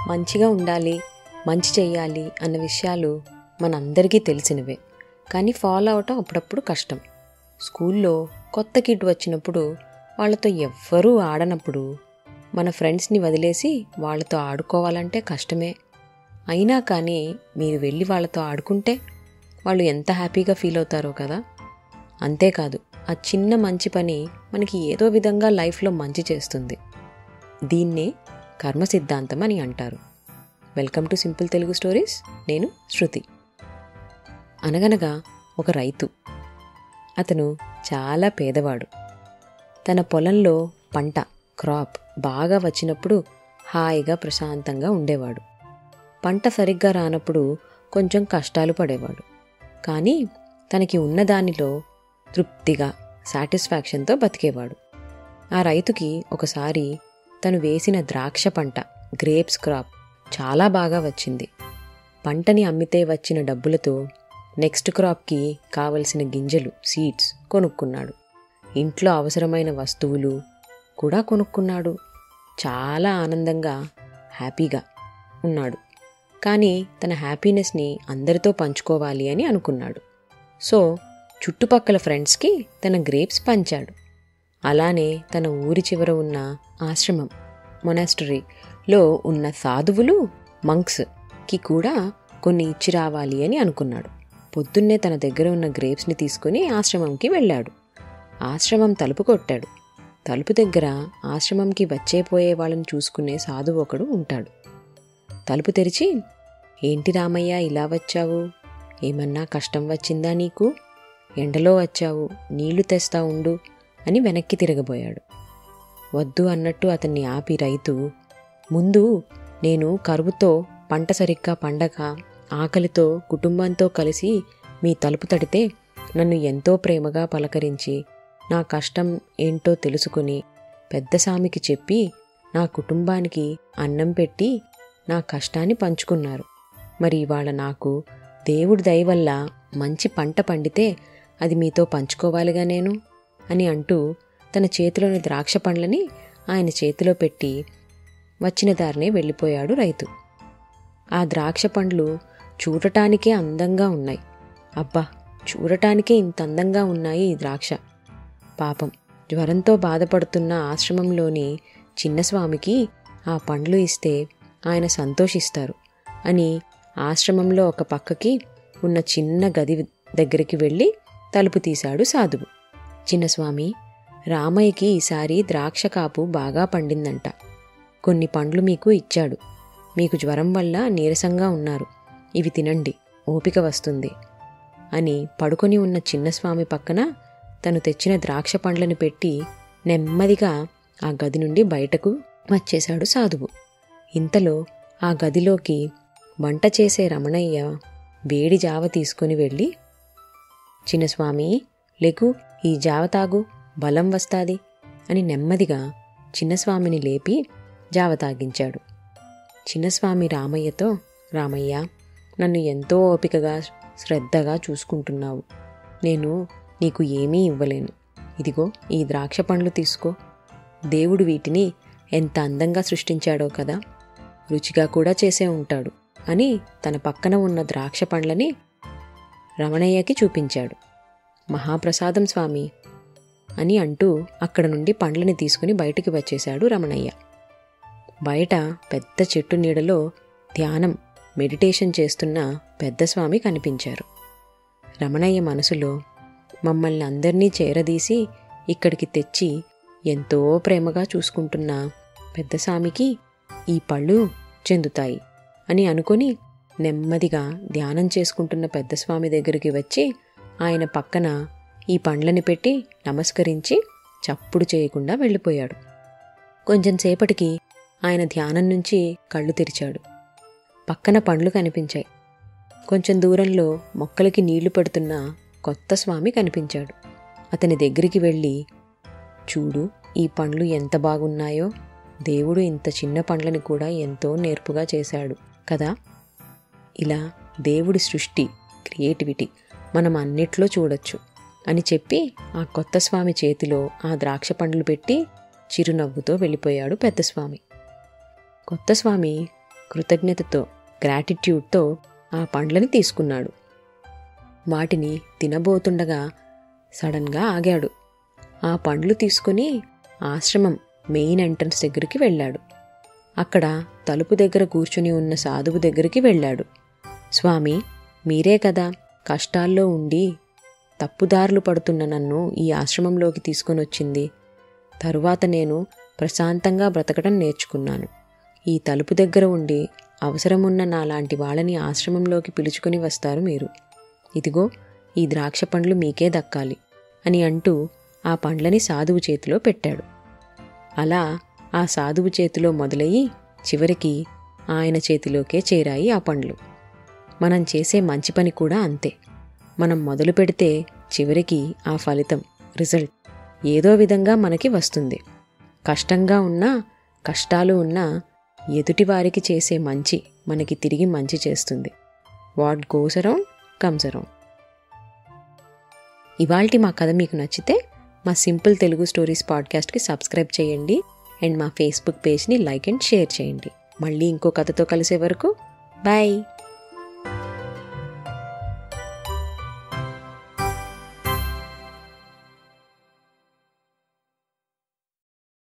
మంచిగా ఉండాలి మంచి చెయ్యాలి అన్న విషయాలు మనందరికీ తెలిసినవే కానీ ఫాలో అవటం అప్పుడప్పుడు కష్టం స్కూల్లో కొత్త కిడ్ వచ్చినప్పుడు వాళ్ళతో ఎవ్వరూ ఆడనప్పుడు మన ఫ్రెండ్స్ని వదిలేసి వాళ్ళతో ఆడుకోవాలంటే కష్టమే అయినా కానీ మీరు వెళ్ళి వాళ్ళతో ఆడుకుంటే వాళ్ళు ఎంత హ్యాపీగా ఫీల్ అవుతారో కదా అంతేకాదు ఆ చిన్న మంచి పని మనకి ఏదో విధంగా లైఫ్లో మంచి చేస్తుంది దీన్నే కర్మ సిద్ధాంతం అని అంటారు welcome to simple Telugu stories నేను శృతి అనగనగా ఒక రైతు అతను చాలా పేదవాడు తన పొలంలో పంట క్రాప్ బాగా వచ్చినప్పుడు హాయిగా ప్రశాంతంగా ఉండేవాడు పంట సరిగ్గా రానప్పుడు కొంచెం కష్టాలు పడేవాడు కానీ తనకి ఉన్న దానిలో తృప్తిగా సాటిస్ఫాక్షన్తో బతికేవాడు ఆ రైతుకి ఒకసారి తను వేసిన ద్రాక్ష పంట గ్రేప్స్ క్రాప్ చాలా బాగా వచ్చింది పంటని అమ్మితే వచ్చిన డబ్బులతో నెక్స్ట్ క్రాప్కి కావలసిన గింజలు సీడ్స్ కొనుక్కున్నాడు ఇంట్లో అవసరమైన వస్తువులు కూడా కొనుక్కున్నాడు చాలా ఆనందంగా హ్యాపీగా ఉన్నాడు కానీ తన హ్యాపీనెస్ని అందరితో పంచుకోవాలి అని అనుకున్నాడు సో చుట్టుపక్కల ఫ్రెండ్స్కి తన గ్రేప్స్ పంచాడు అలానే తన ఊరి చివర ఉన్న ఆశ్రమం మొనాస్టరీలో ఉన్న సాధువులు మంక్స్కి కూడా కొన్ని ఇచ్చి రావాలి అని అనుకున్నాడు పొద్దున్నే తన దగ్గర ఉన్న గ్రేప్స్ని తీసుకుని ఆశ్రమంకి వెళ్ళాడు ఆశ్రమం తలుపు కొట్టాడు తలుపు దగ్గర ఆశ్రమంకి వచ్చే పోయే వాళ్ళని చూసుకునే సాధువు ఒకడు ఉంటాడు తలుపు తెరిచి ఏంటి రామయ్య ఇలా వచ్చావు ఏమన్నా కష్టం వచ్చిందా నీకు ఎండలో వచ్చావు నీళ్లు తెస్తా ఉండు అని వెనక్కి తిరగబోయాడు వద్దు అన్నట్టు అతన్ని ఆపి రైతు ముందు నేను కరువుతో పంట సరిగ్గా పండగ ఆకలితో కుటుంబంతో కలిసి మీ తలుపు తడితే నన్ను ఎంతో ప్రేమగా పలకరించి నా కష్టం ఏంటో తెలుసుకుని పెద్ద సామికి చెప్పి నా కుటుంబానికి అన్నం పెట్టి నా కష్టాన్ని పంచుకున్నారు మరి ఇవాళ నాకు దేవుడి దయ వల్ల మంచి పంట పండితే అది మీతో పంచుకోవాలిగా నేను అని అంటూ తన చేతిలోని ద్రాక్ష పండ్లని ఆయన చేతిలో పెట్టి వచ్చిన దారినే వెళ్ళిపోయాడు రైతు ఆ ద్రాక్ష పండ్లు చూడటానికే అందంగా ఉన్నాయి అబ్బా చూడటానికే ఇంత అందంగా ఉన్నాయి ఈ ద్రాక్ష పాపం జ్వరంతో బాధపడుతున్న ఆశ్రమంలోని చిన్నస్వామికి ఆ పండ్లు ఇస్తే ఆయన సంతోషిస్తారు అని ఆశ్రమంలో ఒక పక్కకి ఉన్న చిన్న గది దగ్గరికి వెళ్ళి తలుపు తీశాడు సాధువు చిన్నస్వామి రామయ్యకి ఈసారి ద్రాక్ష కాపు బాగా పండిందంట కొన్ని పండ్లు మీకు ఇచ్చాడు మీకు జ్వరం వల్ల నీరసంగా ఉన్నారు ఇవి తినండి ఓపిక వస్తుంది అని పడుకొని ఉన్న చిన్నస్వామి పక్కన తను తెచ్చిన ద్రాక్ష పండ్లను పెట్టి నెమ్మదిగా ఆ గది నుండి బయటకు వచ్చేశాడు సాధువు ఇంతలో ఆ గదిలోకి వంట చేసే రమణయ్య వేడి జావ తీసుకుని వెళ్ళి చిన్నస్వామి లెగు ఈ జావ తాగు బలం వస్తాది అని నెమ్మదిగా చిన్నస్వామిని లేపి జావ తాగించాడు చిన్నస్వామి రామయ్యతో రామయ్య నన్ను ఎంతో ఓపికగా శ్రద్ధగా చూసుకుంటున్నావు నేను నీకు ఏమీ ఇవ్వలేను ఇదిగో ఈ ద్రాక్ష పండ్లు తీసుకో దేవుడు వీటిని ఎంత అందంగా సృష్టించాడో కదా రుచిగా కూడా చేసే ఉంటాడు అని తన పక్కన ఉన్న ద్రాక్ష పండ్లని రమణయ్యకి చూపించాడు మహాప్రసాదం స్వామి అని అంటూ అక్కడ నుండి పండ్లని తీసుకుని బయటికి వచ్చేశాడు రమణయ్య బయట పెద్ద చెట్టు నీడలో ధ్యానం మెడిటేషన్ చేస్తున్న పెద్ద స్వామి కనిపించారు రమణయ్య మనసులో మమ్మల్ని అందరినీ చేరదీసి ఇక్కడికి తెచ్చి ఎంతో ప్రేమగా చూసుకుంటున్న పెద్ద స్వామికి ఈ పళ్ళు చెందుతాయి అని అనుకొని నెమ్మదిగా ధ్యానం చేసుకుంటున్న పెద్ద స్వామి దగ్గరికి వచ్చి ఆయన పక్కన ఈ పండ్లని పెట్టి నమస్కరించి చప్పుడు చేయకుండా వెళ్ళిపోయాడు కొంచెం సేపటికి ఆయన ధ్యానం నుంచి కళ్ళు తెరిచాడు పక్కన పండ్లు కనిపించాయి కొంచెం దూరంలో మొక్కలకి నీళ్లు పెడుతున్న కొత్త స్వామి కనిపించాడు అతని దగ్గరికి వెళ్ళి చూడు ఈ పండ్లు ఎంత బాగున్నాయో దేవుడు ఇంత చిన్న పండ్లని కూడా ఎంతో నేర్పుగా చేశాడు కదా ఇలా దేవుడి సృష్టి క్రియేటివిటీ మనం అన్నిట్లో చూడొచ్చు అని చెప్పి ఆ కొత్త స్వామి చేతిలో ఆ ద్రాక్ష పండ్లు పెట్టి చిరునవ్వుతో వెళ్ళిపోయాడు పెద్ద స్వామి కొత్త స్వామి కృతజ్ఞతతో గ్రాటిట్యూడ్తో ఆ పండ్లని తీసుకున్నాడు వాటిని తినబోతుండగా సడన్గా ఆగాడు ఆ పండ్లు తీసుకుని ఆశ్రమం మెయిన్ ఎంట్రన్స్ దగ్గరికి వెళ్ళాడు అక్కడ తలుపు దగ్గర కూర్చుని ఉన్న సాధువు దగ్గరికి వెళ్ళాడు స్వామి మీరే కదా కష్టాల్లో ఉండి తప్పుదారులు పడుతున్న నన్ను ఈ ఆశ్రమంలోకి తీసుకొని వచ్చింది తరువాత నేను ప్రశాంతంగా బ్రతకడం నేర్చుకున్నాను ఈ తలుపు దగ్గర ఉండి అవసరమున్న నాలాంటి వాళ్ళని ఆశ్రమంలోకి పిలుచుకొని వస్తారు మీరు ఇదిగో ఈ ద్రాక్ష పండ్లు మీకే దక్కాలి అని అంటూ ఆ పండ్లని సాధువు చేతిలో పెట్టాడు అలా ఆ సాధువు చేతిలో మొదలయ్యి చివరికి ఆయన చేతిలోకే చేరాయి ఆ పండ్లు మనం చేసే మంచి పని కూడా అంతే మనం మొదలు పెడితే చివరికి ఆ ఫలితం రిజల్ట్ ఏదో విధంగా మనకి వస్తుంది కష్టంగా ఉన్నా కష్టాలు ఉన్నా ఎదుటివారికి చేసే మంచి మనకి తిరిగి మంచి చేస్తుంది what goes around comes around ఇవాల్టి మా కథ మీకు నచ్చితే మా సింపుల్ తెలుగు స్టోరీస్ పాడ్కాస్ట్కి సబ్స్క్రైబ్ చేయండి అండ్ మా ఫేస్బుక్ పేజ్ని లైక్ అండ్ షేర్ చేయండి మళ్ళీ ఇంకో కథతో కలిసే వరకు బాయ్